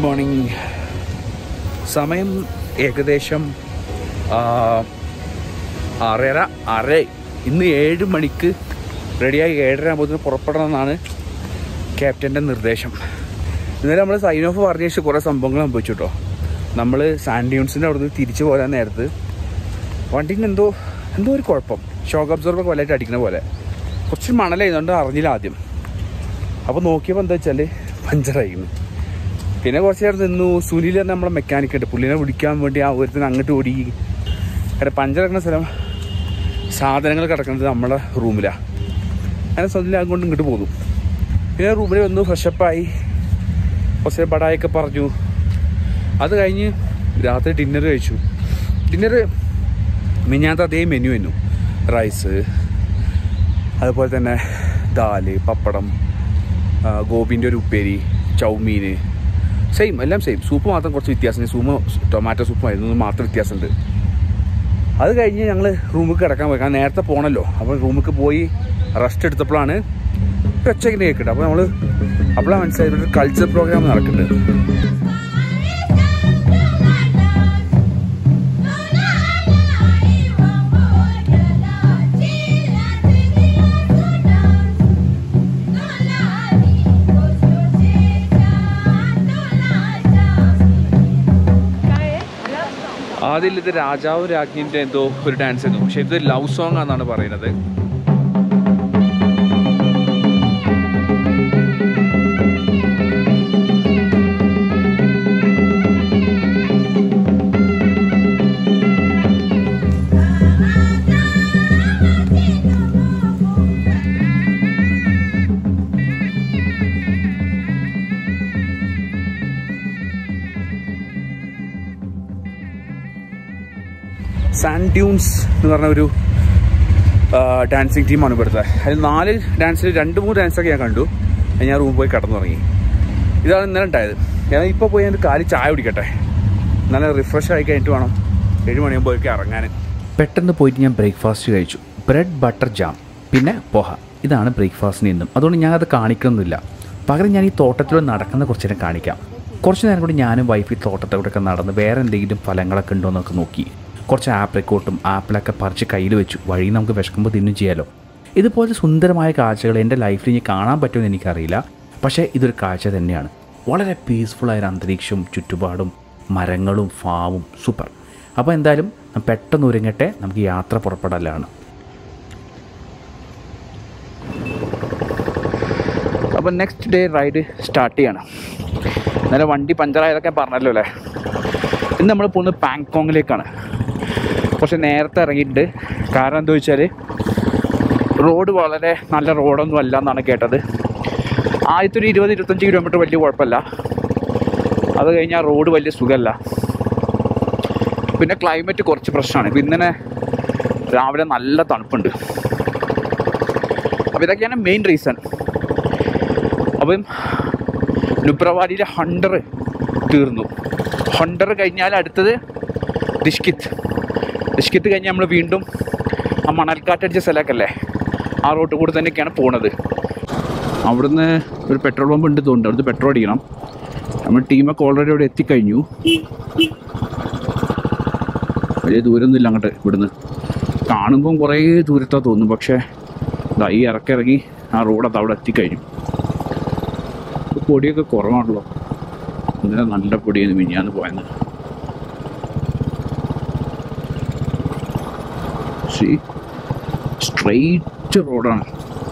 Morning സമയം ഏകദേശം ആ, ആറര ആറര ഇന്ന് ഏഴ് മണിക്ക് റെഡിയായി ഏഴര ആകുമ്പോഴത്തേന് പുറപ്പെടണമെന്നാണ് ക്യാപ്റ്റൻ്റെ നിർദ്ദേശം ഇന്നലെ നമ്മൾ സൈൻ ഓഫ് പറഞ്ഞ ശേഷം കുറേ സംഭവങ്ങൾ സംഭവിച്ചു കേട്ടോ നമ്മൾ സാൻഡ്യൂൺസിൻ്റെ അവിടുന്ന് തിരിച്ചു പോരാൻ നേരത്ത് വണ്ടീന് എന്തോ എന്തോ ഒരു കുഴപ്പം ഷോക്ക് അബ്സോർബർ വല്ലായിട്ട് അടിക്കുന്ന പോലെ കുറച്ച് മണലായതുകൊണ്ട് അറിഞ്ഞില്ല ആദ്യം അപ്പോൾ നോക്കിയപ്പോൾ എന്താ വെച്ചാൽ പഞ്ചറായിരുന്നു പിന്നെ കുറച്ച് നേരം നിന്നു സുനിൽ തന്നെ നമ്മളെ മെക്കാനിക് ഉണ്ട് പുള്ളിനെ വിളിക്കാൻ വേണ്ടി ആ ഒരുത്തിന് അങ്ങോട്ട് ഓടി അവിടെ പഞ്ചർ കിടക്കുന്ന സ്ഥലം സാധനങ്ങൾ കിടക്കുന്നത് നമ്മളെ റൂമിലാണ് അങ്ങനെ സുനിൽ അങ്ങോട്ട് ഇങ്ങോട്ട് പോകുന്നു പിന്നെ റൂമിൽ വന്നു ഫ്രഷപ്പായി കുറച്ച് ബടായൊക്കെ പറഞ്ഞു അത് കഴിഞ്ഞ് രാത്രി ഡിന്നർ കഴിച്ചു ഡിന്നർ മിഞ്ഞാത്ത അതേ മെനു ആയിരുന്നു റൈസ് അതുപോലെ തന്നെ ദാല് പപ്പടം ആ, ഗോപിൻ്റെ ഒരു ഉപ്പേരി ചൗമീൻ സെയിം എല്ലാം സെയിം സൂപ്പ് മാത്രം കുറച്ച് വ്യത്യാസമുണ്ട് സൂമ് ടൊമാറ്റോ സൂപ്പുമായിരുന്നു മാത്രം വ്യത്യാസമുണ്ട് അത് കഴിഞ്ഞ് ഞങ്ങൾ റൂമിൽ കിടക്കാൻ പോയി കാരണം നേരത്തെ പോകണല്ലോ അപ്പോൾ റൂമിൽ പോയി റെസ്റ്റ് എടുത്തപ്പോഴാണ് ഒച്ചയ്ക്കിൻ്റെ കേൾക്കട്ടെ അപ്പോൾ നമ്മൾ അപ്പോഴാണ് മനസ്സിലായത് ഒരു കൾച്ചർ പ്രോഗ്രാം നടക്കുന്നുണ്ട് ആദ്യം ഇത് രാജാവ് രാജ്ഞിൻ്റെ എന്തോ ഒരു ഡാൻസ് ആയിരുന്നു പക്ഷെ ഇത് ലവ് സോങ് ആണെന്നാണ് പറയുന്നത് സാൻഡ് ഡ്യൂൺസ് എന്ന് പറഞ്ഞ ഒരു ഡാൻസിങ് ടീമാണ് ഇവിടുത്തെ അതിൽ നാല് ഡാൻസിൽ രണ്ട് മൂന്ന് ഡാൻസൊക്കെ ഞാൻ കണ്ടു അത് ഞാൻ റൂമിൽ പോയി കടന്നു തുടങ്ങി ഇതാണ് ഇന്നലെ ഉണ്ടായത് ഞാൻ ഇപ്പോൾ പോയി എൻ്റെ കാലി ചായ കുടിക്കട്ടെ നല്ല റിഫ്രഷ് ആയി കഴിഞ്ഞിട്ട് വേണം ഏഴ് മണിയാകുമ്പോഴേക്ക് ഇറങ്ങാൻ പെട്ടെന്ന് പോയിട്ട് ഞാൻ ബ്രേക്ക്ഫാസ്റ്റ് കഴിച്ചു ബ്രെഡ് ബട്ടർ ജാം പിന്നെ പോഹ ഇതാണ് ബ്രേക്ക്ഫാസ്റ്റിന് ഇന്നും അതുകൊണ്ട് ഞാൻ അത് കാണിക്കുന്നില്ല പകരം ഞാൻ ഈ തോട്ടത്തിലൂടെ നടക്കുന്ന കുറച്ച് നേരം കാണിക്കാം കുറച്ച് നേരം കൂടി ഞാനും വൈഫ് ഈ തോട്ടത്തിലൂടെയൊക്കെ നടന്ന് വേറെ എന്തെങ്കിലും ഫലങ്ങളൊക്കെ ഉണ്ടോ എന്നൊക്കെ നോക്കി കുറച്ച് ആപ്രിക്കോട്ടും ആപ്പിളൊക്കെ പറിച്ച് കയ്യിൽ വെച്ചു വഴി നമുക്ക് വിശക്കുമ്പോൾ തിന്നും ചെയ്യാലോ ഇതുപോലത്തെ സുന്ദരമായ കാഴ്ചകൾ എൻ്റെ ലൈഫിൽ ഇനി കാണാൻ പറ്റുമെന്ന് എനിക്കറിയില്ല പക്ഷേ ഇതൊരു കാഴ്ച തന്നെയാണ് വളരെ പീസ്ഫുള്ളായ ഒരു അന്തരീക്ഷവും ചുറ്റുപാടും മരങ്ങളും ഫാമും സൂപ്പർ അപ്പോൾ എന്തായാലും പെട്ടെന്ന് ഒരുങ്ങട്ടെ നമുക്ക് യാത്ര പുറപ്പെടലാണ് അപ്പോൾ നെക്സ്റ്റ് ഡേ റൈഡ് സ്റ്റാർട്ട് ചെയ്യണം ഇന്നലെ വണ്ടി പഞ്ചറായതൊക്കെ പറഞ്ഞല്ലോ അല്ലേ ഇന്ന് നമ്മൾ പോകുന്നത് പാങ്കോങ്ങിലേക്കാണ് പക്ഷെ നേരത്തെ ഇറങ്ങിയിട്ടുണ്ട് കാരണം എന്താ വെച്ചാൽ റോഡ് വളരെ നല്ല റോഡൊന്നും അല്ല എന്നാണ് കേട്ടത് ആദ്യത്തെ ഒരു ഇരുപത് ഇരുപത്തഞ്ച് കിലോമീറ്റർ വലിയ കുഴപ്പമില്ല അത് കഴിഞ്ഞാൽ റോഡ് വലിയ സുഖമല്ല പിന്നെ ക്ലൈമറ്റ് കുറച്ച് പ്രശ്നമാണ് ഇപ്പം ഇന്നലെ രാവിലെ നല്ല തണുപ്പുണ്ട് അപ്പോൾ ഇതൊക്കെയാണ് മെയിൻ റീസൺ അപ്പം നുബ്രവാലിയിലെ ഹണ്ടർ തീർന്നു ഹണ്ടർ കഴിഞ്ഞാൽ അടുത്തത് ദിഷ്കിത്ത് ദിഷ്കിത്ത് കഴിഞ്ഞ് നമ്മൾ വീണ്ടും ആ മണൽക്കാറ്റടിച്ച സ്ഥലമൊക്കെ ആ റോട്ട് കൂടെ തന്നെയൊക്കെയാണ് പോണത് അവിടുന്ന് ഒരു പെട്രോൾ പമ്പ് ഉണ്ട് തോന്നുന്നുണ്ട് അവിടുന്ന് പെട്രോൾ അടിക്കണം നമ്മൾ ടീമൊക്കെ ഓൾറെഡി അവിടെ എത്തിക്കഴിഞ്ഞു വലിയ ദൂരമൊന്നുമില്ല അങ്ങോട്ട് ഇവിടുന്ന് കാണുമ്പം കുറേ ദൂരത്താ തോന്നും പക്ഷേ ദാ ഈ ഇറക്കിറങ്ങി ആ റോഡ് അവിടെ എത്തിക്കഴിഞ്ഞു പൊടിയൊക്കെ കുറവാണല്ലോ ഇന്നലെ നല്ല പൊടിയായിരുന്നു മിനിയാന്ന് പോയെന്ന് സി സ്ട്രെയിറ്റ് റോഡാണ്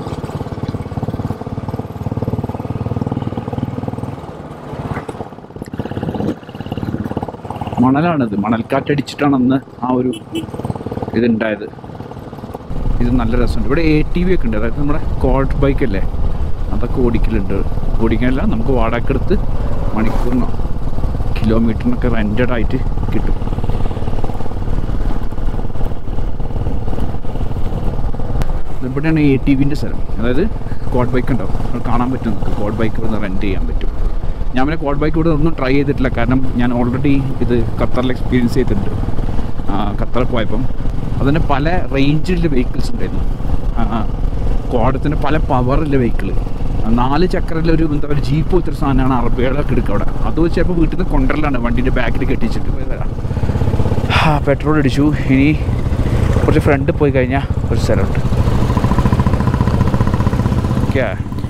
മണലാണിത് മണൽക്കാറ്റടിച്ചിട്ടാണ് അന്ന് ആ ഒരു ഇതുണ്ടായത് ഇത് നല്ല രസമുണ്ട് ഇവിടെ എ ടി വി ഒക്കെ ഉണ്ട് അതായത് നമ്മുടെ കോൾട്ട് ബൈക്ക് അല്ലേ അതൊക്കെ ഓടിക്കലുണ്ട് ഓടിക്കാനല്ല നമുക്ക് വാടകയ്ക്കെടുത്ത് മണിക്കൂറിനോ കിലോമീറ്ററിനൊക്കെ റെൻറ്റഡ് ആയിട്ട് കിട്ടും ഇവിടെയാണ് എ ടി വിൻ്റെ സ്ഥലം അതായത് കോഡ് ബൈക്ക് ഉണ്ടാവും അത് കാണാൻ പറ്റും നമുക്ക് കോഡ് ബൈക്ക് ഇവിടുന്ന് റെൻറ്റ് ചെയ്യാൻ പറ്റും ഞാൻ പിന്നെ കോഡ് ബൈക്ക് ഇവിടെ ഒന്നും ട്രൈ ചെയ്തിട്ടില്ല കാരണം ഞാൻ ഓൾറെഡി ഇത് ഖത്തറിൽ എക്സ്പീരിയൻസ് ചെയ്തിട്ടുണ്ട് ആ, ഖത്തറിൽ പോയപ്പം അതിന് പല റേഞ്ചിലുള്ള വെഹിക്കിൾസ് ഉണ്ടായിരുന്നു കോഡത്തിന് പല പവറിലെ വെഹിക്കിൾ നാല് ചക്രയിലൊരു എന്താ പറയുക ജീപ്പ് പോലത്തെ ഒരു സാധനമാണ് അറബികളൊക്കെ എടുക്കുക അവിടെ അത് ചിലപ്പോൾ വീട്ടിൽ നിന്ന് കൊണ്ടുവരലാണ് വണ്ടീൻ്റെ ബാക്കിൽ കെട്ടിച്ചിട്ട് പോയതാ ആ പെട്രോൾ അടിച്ചു ഇനി കുറച്ച് ഫ്രണ്ട് പോയി കഴിഞ്ഞാൽ ഒരു സ്ഥലമുണ്ട് ഓക്കെ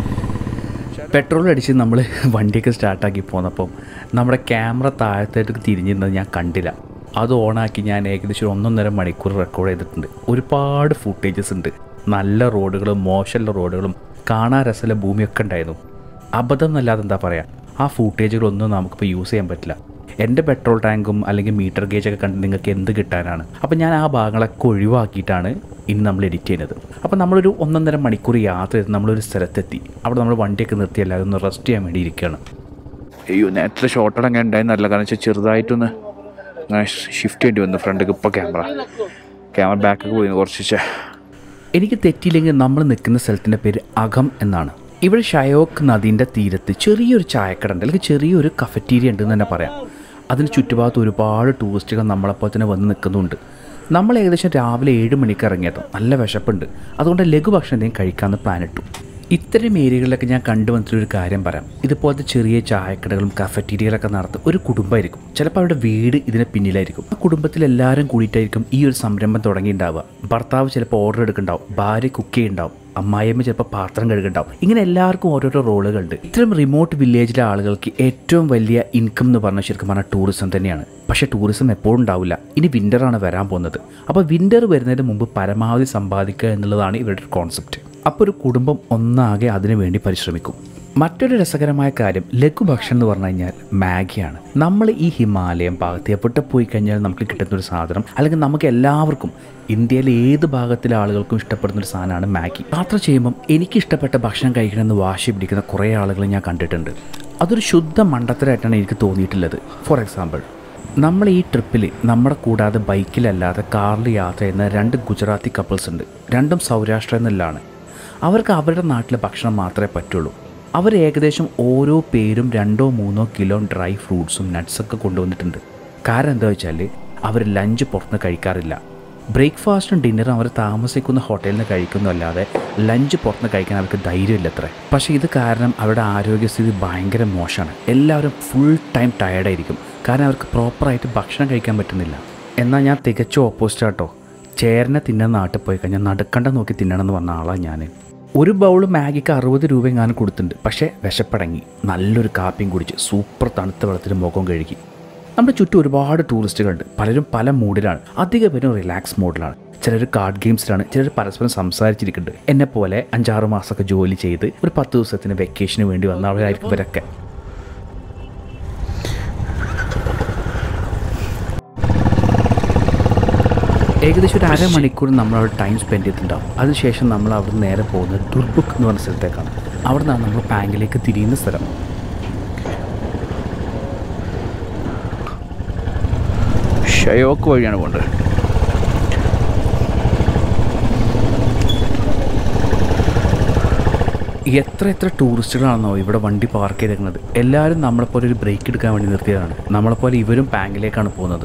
പെട്രോൾ അടിച്ച് നമ്മൾ വണ്ടിയൊക്കെ സ്റ്റാർട്ടാക്കി പോന്നപ്പം നമ്മുടെ ക്യാമറ താഴത്തേക്ക് തിരിഞ്ഞിരുന്നത് ഞാൻ കണ്ടില്ല അത് ഓണാക്കി ഞാൻ ഏകദേശം ഒരു ഒന്നൊന്നര മണിക്കൂർ റെക്കോർഡ് ചെയ്തിട്ടുണ്ട് ഒരുപാട് ഫുട്ടേജസ് ഉണ്ട് നല്ല റോഡുകളും മോശമുള്ള റോഡുകളും കാണാൻ രസമുള്ള ഭൂമിയൊക്കെ ഉണ്ടായിരുന്നു അബദ്ധം എന്നല്ലാതെ എന്താ പറയുക ആ ഫുട്ടേജുകളൊന്നും നമുക്കിപ്പോൾ യൂസ് ചെയ്യാൻ പറ്റില്ല എൻ്റെ പെട്രോൾ ടാങ്കും അല്ലെങ്കിൽ മീറ്റർ ഗേജൊക്കെ കണ്ട് നിങ്ങൾക്ക് എന്ത് കിട്ടാനാണ് അപ്പോൾ ഞാൻ ആ ഭാഗങ്ങളൊക്കെ ഒഴിവാക്കിയിട്ടാണ് ഇനി നമ്മൾ എഡിറ്റ് ചെയ്യുന്നത് അപ്പോൾ നമ്മളൊരു ഒന്നൊന്നര മണിക്കൂർ യാത്ര ചെയ്ത് നമ്മളൊരു സ്ഥലത്തെത്തി അവിടെ നമ്മൾ വണ്ടിയൊക്കെ നിർത്തി എല്ലാവരും ഒന്ന് റെസ്റ്റ് ചെയ്യാൻ വേണ്ടി ഇരിക്കുകയാണ് അയ്യോ നേരത്തെ ഷോട്ടോടെ അങ്ങനെ ഉണ്ടായിരുന്നല്ല കാരണം വെച്ചാൽ ചെറുതായിട്ടൊന്ന് അങ്ങനെ ഷിഫ്റ്റ് ചെയ്യേണ്ടി വന്നു ഫ്രണ്ടിക്ക് ഇപ്പോൾ ക്യാമറ ക്യാമറ ബാക്കൊക്കെ പോയി കുറച്ച് ചെ- എനിക്ക് തെറ്റിയില്ലെങ്കിൽ നമ്മൾ നിൽക്കുന്ന സ്ഥലത്തിൻ്റെ പേര് അകം എന്നാണ് ഇവിടെ ഷയോക്ക് നദീൻ്റെ തീരത്ത് ചെറിയൊരു ചായക്കട ഉണ്ട് അല്ലെങ്കിൽ ചെറിയൊരു കഫറ്റീരിയ ഉണ്ടെന്ന് തന്നെ പറയാം അതിന് ചുറ്റുഭാഗത്ത് ഒരുപാട് ടൂറിസ്റ്റുകൾ നമ്മളെപ്പോലെ തന്നെ വന്ന് നിൽക്കുന്നുണ്ട് നമ്മൾ ഏകദേശം രാവിലെ ഏഴ് മണിക്ക് ഇറങ്ങിയത് നല്ല വിശപ്പുണ്ട് അതുകൊണ്ട് ലഘുഭക്ഷണം എന്തെങ്കിലും കഴിക്കാമെന്ന് പ്ലാൻ ഇട്ടു ഇത്തരം ഏരിയകളിലൊക്കെ ഞാൻ കണ്ടുവന്നിട്ടൊരു കാര്യം പറയാം ഇതുപോലത്തെ ചെറിയ ചായക്കടകളും കഫറ്റീരിയകളൊക്കെ നടത്തും ഒരു കുടുംബമായിരിക്കും ചിലപ്പോൾ അവരുടെ വീട് ഇതിന് പിന്നിലായിരിക്കും ആ കുടുംബത്തിൽ എല്ലാവരും കൂടിയിട്ടായിരിക്കും ഈ ഒരു സംരംഭം തുടങ്ങിയിട്ടുണ്ടാവുക ഭർത്താവ് ചിലപ്പോൾ ഓർഡർ എടുക്കുന്നുണ്ടാവും ഭാര്യ കുക്ക് ചെയ്യുന്നുണ്ടാവും അമ്മായിയമ്മ ചിലപ്പോൾ പാത്രം കഴുകുന്നുണ്ടാവും ഇങ്ങനെ എല്ലാവർക്കും ഓരോരോ റോളുകളുണ്ട് ഇത്തരം റിമോട്ട് വില്ലേജിലെ ആളുകൾക്ക് ഏറ്റവും വലിയ ഇൻകം എന്ന് പറഞ്ഞാൽ ശരിക്കും പറഞ്ഞാൽ ടൂറിസം തന്നെയാണ് പക്ഷേ ടൂറിസം എപ്പോഴും ഉണ്ടാവില്ല ഇനി വിൻ്ററാണ് വരാൻ പോകുന്നത് അപ്പോൾ വിൻ്റർ വരുന്നതിന് മുമ്പ് പരമാവധി സമ്പാദിക്കുക എന്നുള്ളതാണ് ഇവരുടെ കോൺസെപ്റ്റ് അപ്പോൾ ഒരു കുടുംബം ഒന്നാകെ അതിനു വേണ്ടി പരിശ്രമിക്കും മറ്റൊരു രസകരമായ കാര്യം ലഘുഭക്ഷണം എന്ന് പറഞ്ഞു കഴിഞ്ഞാൽ മാഗിയാണ് നമ്മൾ ഈ ഹിമാലയം ഭാഗത്ത് എവിടെ പോയി കഴിഞ്ഞാൽ നമുക്ക് കിട്ടുന്ന ഒരു സാധനം അല്ലെങ്കിൽ നമുക്ക് എല്ലാവർക്കും ഇന്ത്യയിലെ ഏത് ഭാഗത്തിലെ ആളുകൾക്കും ഇഷ്ടപ്പെടുന്ന ഒരു സാധനമാണ് മാഗി യാത്ര ചെയ്യുമ്പം എനിക്ക് ഇഷ്ടപ്പെട്ട ഭക്ഷണം കഴിക്കണമെന്ന് വാശി പിടിക്കുന്ന കുറേ ആളുകൾ ഞാൻ കണ്ടിട്ടുണ്ട് അതൊരു ശുദ്ധ മണ്ടത്തരമായിട്ടാണ് എനിക്ക് തോന്നിയിട്ടുള്ളത് ഫോർ എക്സാമ്പിൾ നമ്മൾ ഈ ട്രിപ്പിൽ നമ്മുടെ കൂടാതെ ബൈക്കിലല്ലാതെ കാറിൽ യാത്ര ചെയ്യുന്ന രണ്ട് ഗുജറാത്തി കപ്പിൾസ് ഉണ്ട് രണ്ടും സൗരാഷ്ട്രയിൽ നിന്നുള്ളതാണ് അവർക്ക് അവരുടെ നാട്ടിലെ ഭക്ഷണം മാത്രമേ പറ്റുള്ളൂ അവർ ഏകദേശം ഓരോ പേരും രണ്ടോ മൂന്നോ കിലോ ഡ്രൈ ഫ്രൂട്ട്സും നട്ട്സൊക്കെ കൊണ്ടുവന്നിട്ടുണ്ട് കാരണം എന്താ വെച്ചാൽ അവർ ലഞ്ച് പുറത്തുനിന്ന് കഴിക്കാറില്ല ബ്രേക്ക്ഫാസ്റ്റും ഡിന്നറും അവർ താമസിക്കുന്ന ഹോട്ടലിൽ നിന്ന് കഴിക്കുന്നതല്ലാതെ ലഞ്ച് പുറത്തുനിന്ന് കഴിക്കാൻ അവർക്ക് ധൈര്യമില്ല അത്രേ പക്ഷേ ഇത് കാരണം അവരുടെ ആരോഗ്യസ്ഥിതി ഭയങ്കര മോശമാണ് എല്ലാവരും ഫുൾ ടൈം ടയർഡായിരിക്കും കാരണം അവർക്ക് പ്രോപ്പറായിട്ട് ഭക്ഷണം കഴിക്കാൻ പറ്റുന്നില്ല എന്നാൽ ഞാൻ തികച്ചും ഓപ്പോസിറ്റ് ആട്ടോ ചേരനെ തിന്നുന്ന നാട്ടിൽ പോയി കഴിഞ്ഞാൽ നടുക്കണ്ട നോക്കി തിന്നണം എന്ന് പറഞ്ഞ ആളാണ് ഞാൻ ഒരു ബൗൾ മാഗിക്ക് അറുപത് രൂപ എങ്ങാനും കൊടുത്തിട്ടുണ്ട് പക്ഷേ വിശപ്പടങ്ങി നല്ലൊരു കാപ്പിയും കുടിച്ച് സൂപ്പർ തണുത്ത വെള്ളത്തിൽ മുഖം കഴുകി നമ്മുടെ ചുറ്റും ഒരുപാട് ടൂറിസ്റ്റുകളുണ്ട് പലരും പല മൂഡിലാണ് അധിക പേരും റിലാക്സ് മോഡിലാണ് ചിലർ കാർഡ് ഗെയിംസിലാണ് ചിലർ പരസ്പരം സംസാരിച്ചിരിക്കുന്നുണ്ട് എന്നെ പോലെ അഞ്ചാറ് മാസമൊക്കെ ജോലി ചെയ്ത് ഒരു പത്ത് ദിവസത്തിന് വെക്കേഷന് വേണ്ടി വന്ന അവരായിരിക്കും ഇവരൊക്കെ ഏകദേശം ഒരു അരമണിക്കൂർ നമ്മൾ അവിടെ ടൈം സ്പെൻഡ് ചെയ്തിട്ടുണ്ടാവും അതിനുശേഷം നമ്മൾ അവിടെ നേരെ പോകുന്നത് ദുർബുക്ക് എന്ന് പറഞ്ഞ സ്ഥലത്തേക്കാണ് അവിടെ നിന്നാണ് നമ്മൾ ബാങ്കിലേക്ക് തിരിയുന്ന സ്ഥലം ഷയോക്ക് വഴിയാണ് പോകേണ്ടത് എത്ര എത്ര ടൂറിസ്റ്റുകളാണെന്നോ ഇവിടെ വണ്ടി പാർക്ക് ചെയ്തേക്കുന്നത് എല്ലാവരും നമ്മളെപ്പോലെ ഒരു ബ്രേക്ക് എടുക്കാൻ വേണ്ടി നിർത്തിയതാണ് നമ്മളെപ്പോലെ ഇവരും ബാങ്കിലേക്കാണ് പോകുന്നത്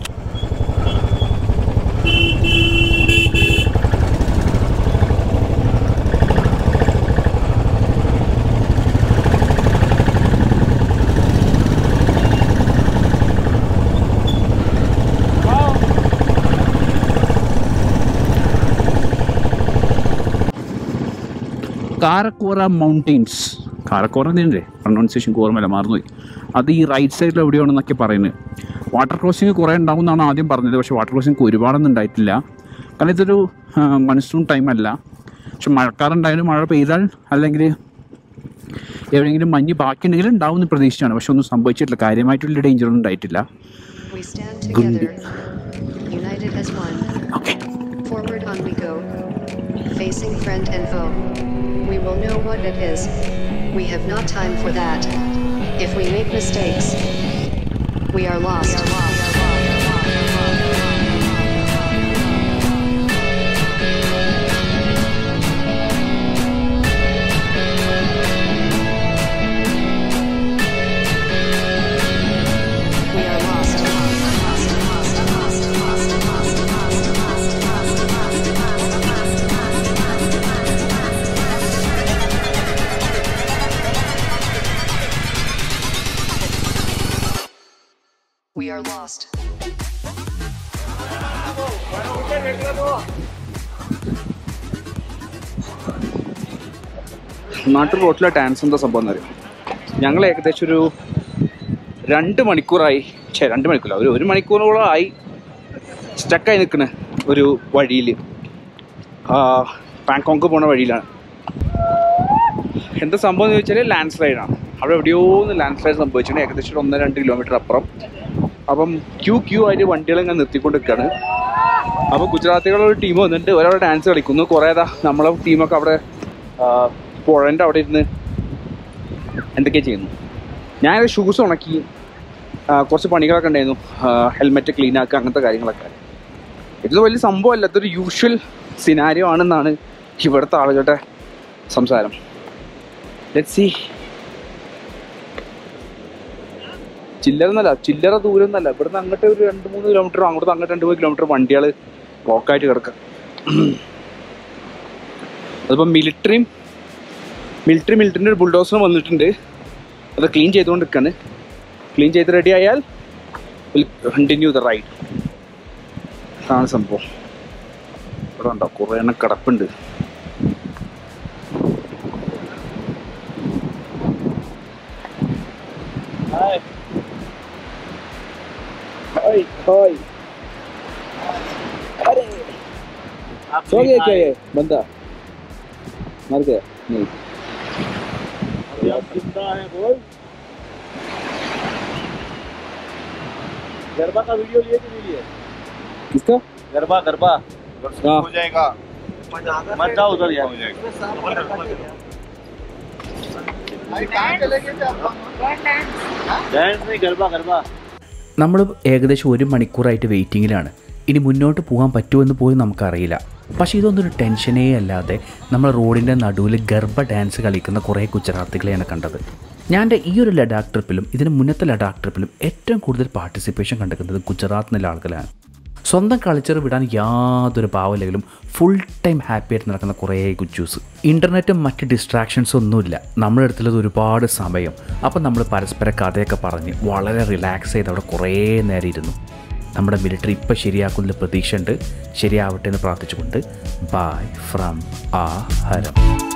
കാരക്കോറ മൗണ്ടെയിൻസ് കാരക്കോറ തന്നെ പ്രൊണൗൺസിയേഷൻ ഓർമ്മയില്ല മറന്നുപോയി അത് ഈ റൈറ്റ് സൈഡിൽ എവിടെയാണെന്നൊക്കെ പറയുന്നത് വാട്ടർ ക്രോസിങ് കുറേ ഉണ്ടാവും എന്നാണ് ആദ്യം പറഞ്ഞത് പക്ഷേ വാട്ടർ ക്രോസിങ് ഒരുപാടൊന്നും ഉണ്ടായിട്ടില്ല കാരണം ഇതൊരു മൺസൂൺ ടൈം അല്ല പക്ഷെ മഴക്കാറുണ്ടായാലും മഴ പെയ്താൽ അല്ലെങ്കിൽ എവിടെയെങ്കിലും മഞ്ഞ് ബാക്കിയുണ്ടെങ്കിൽ ഉണ്ടാവും എന്ന് പ്രതീക്ഷിച്ചാണ് പക്ഷെ ഒന്നും സംഭവിച്ചിട്ടില്ല കാര്യമായിട്ടുള്ള ഡേഞ്ചർ ഒന്നും ഉണ്ടായിട്ടില്ല We stand Gundi. together, united as one. Okay Forward on we go. Facing friend and foe. We will know what it is. We have not time for that. If we make mistakes, we are lost. We are lost. are lost. നാട്ടിൽ റോട്ടിലെ dance എന്താ സംഭവം എന്നറിയാം ഞങ്ങൾ ഏകദേശം ഒരു രണ്ട് മണിക്കൂറായി ഛേ രണ്ട് മണിക്കൂറല്ല ഒരു ഒരു മണിക്കൂറോളമായി സ്റ്റക്കായി നിൽക്കണ ഒരു വഴിയിൽ പാങ്കോങ്ക് പോണ വഴിയിലാണ് എന്താ സംഭവം എന്ന് ചോദിച്ചാൽ ലാൻഡ് സ്ലൈഡാണ് അവിടെ എവിടെയോ ഒന്ന് ലാൻഡ് സ്ലൈഡ് സംഭവിച്ചിട്ടുണ്ട് ഏകദേശം ഒരു ഒന്ന് രണ്ട് കിലോമീറ്റർ അപ്പുറം അപ്പം ക്യൂ ക്യൂ ആയിട്ട് വണ്ടികൾ ഇങ്ങനെ നിർത്തിക്കൊണ്ട് നിൽക്കുകയാണ് അപ്പോൾ ഗുജറാത്തികളുടെ ഒരു ടീം വന്നിട്ട് ഒരാൾ ഡാൻസ് കളിക്കുന്നു കുറേ ഇതാ നമ്മളെ ടീമൊക്കെ അവിടെ ആ, പുഴൻ്റെ അവിടെ ഇരുന്ന് എന്തൊക്കെയാണ് ചെയ്യുന്നു ഞാൻ ഷൂസ് ഉണക്കി ആ, കുറച്ച് പണികളൊക്കെ ഉണ്ടായിരുന്നു ഹെൽമെറ്റ് ക്ലീൻ ആക്കുക അങ്ങനത്തെ കാര്യങ്ങളൊക്കെ ഇതൊരു വലിയ സംഭവമല്ല ഇതൊരു യൂഷ്വൽ സിനാരിയോ ആണെന്നാണ് ഇവിടുത്തെ ആളുകളുടെ സംസാരം ലെറ്റ് സി ചില്ലറ എന്നല്ല ചില്ലറ ദൂരം എന്നല്ല ഇവിടുന്ന് അങ്ങോട്ട് ഒരു രണ്ട് മൂന്ന് കിലോമീറ്റർ അങ്ങോട്ട് അങ്ങോട്ട് രണ്ട് മൂന്ന് കിലോമീറ്റർ വണ്ടികൾ ബ്ലോക്കായിട്ട് കിടക്കുക അതിപ്പോൾ മിലിറ്ററിയും മിലിറ്ററി മിലിറ്ററിൻ്റെ ഒരു ബുൾഡോസർ വന്നിട്ടുണ്ട് അത് ക്ലീൻ ചെയ്തുകൊണ്ട് നിൽക്കാണ് ക്ലീൻ ചെയ്ത് റെഡി ആയാൽ വിൽ കണ്ടിന്യൂ ദ റൈഡ് അതാണ് സംഭവം ഇവിടെ ഉണ്ടോ കുറേ എണ്ണം കിടപ്പുണ്ട് ഹായ് ഹായ് सो गया क्या ये बंदा मर गया नहीं गरबा का वीडियो लिए कि नहीं लिए किसका गरबा गरबा हाँ हो जाएगा मत जाओ उधर यार डांस नहीं गरबा गरबा നമ്മൾ ഏകദേശം ഒരു മണിക്കൂറായിട്ട് വെയിറ്റിങ്ങിലാണ് ഇനി മുന്നോട്ട് പോകാൻ പറ്റുമെന്ന് പോലും നമുക്കറിയില്ല പക്ഷേ ഇതൊന്നൊരു ടെൻഷനേ അല്ലാതെ നമ്മൾ റോഡിൻ്റെ നടുവിൽ ഗർഭ ഡാൻസ് കളിക്കുന്ന കുറേ ഗുജറാത്തികളെയാണ് കണ്ടത് ഞാൻ എൻ്റെ ഈ ഒരു ലഡാക്ക് ട്രിപ്പിലും ഇതിന് മുന്നത്തെ ലഡാക്ക് ട്രിപ്പിലും ഏറ്റവും കൂടുതൽ പാർട്ടിസിപ്പേഷൻ കണ്ടെത്തുന്നത് ഗുജറാത്ത് നിന്നുള്ള ആളുകളാണ് സ്വന്തം കൾച്ചർ വിടാൻ യാതൊരു ഭാവമില്ലെങ്കിലും ഫുൾ ടൈം ഹാപ്പി ആയിട്ട് നടക്കുന്ന കുറേ ഗുജൂസ് ഇൻ്റർനെറ്റും മറ്റ് ഡിസ്ട്രാക്ഷൻസും ഒന്നുമില്ല നമ്മുടെ അടുത്തുള്ളത് ഒരുപാട് സമയം അപ്പം നമ്മൾ പരസ്പര കഥയൊക്കെ പറഞ്ഞ് വളരെ റിലാക്സ് ചെയ്ത് അവിടെ കുറേ നേരം ഇരുന്നു നമ്മുടെ മിലിറ്ററി ഇപ്പം ശരിയാക്കുന്നതിൽ പ്രതീക്ഷയുണ്ട് ശരിയാവട്ടെ എന്ന് പ്രാർത്ഥിച്ചുകൊണ്ട് ബൈ ഫ്രം ആ ഹരം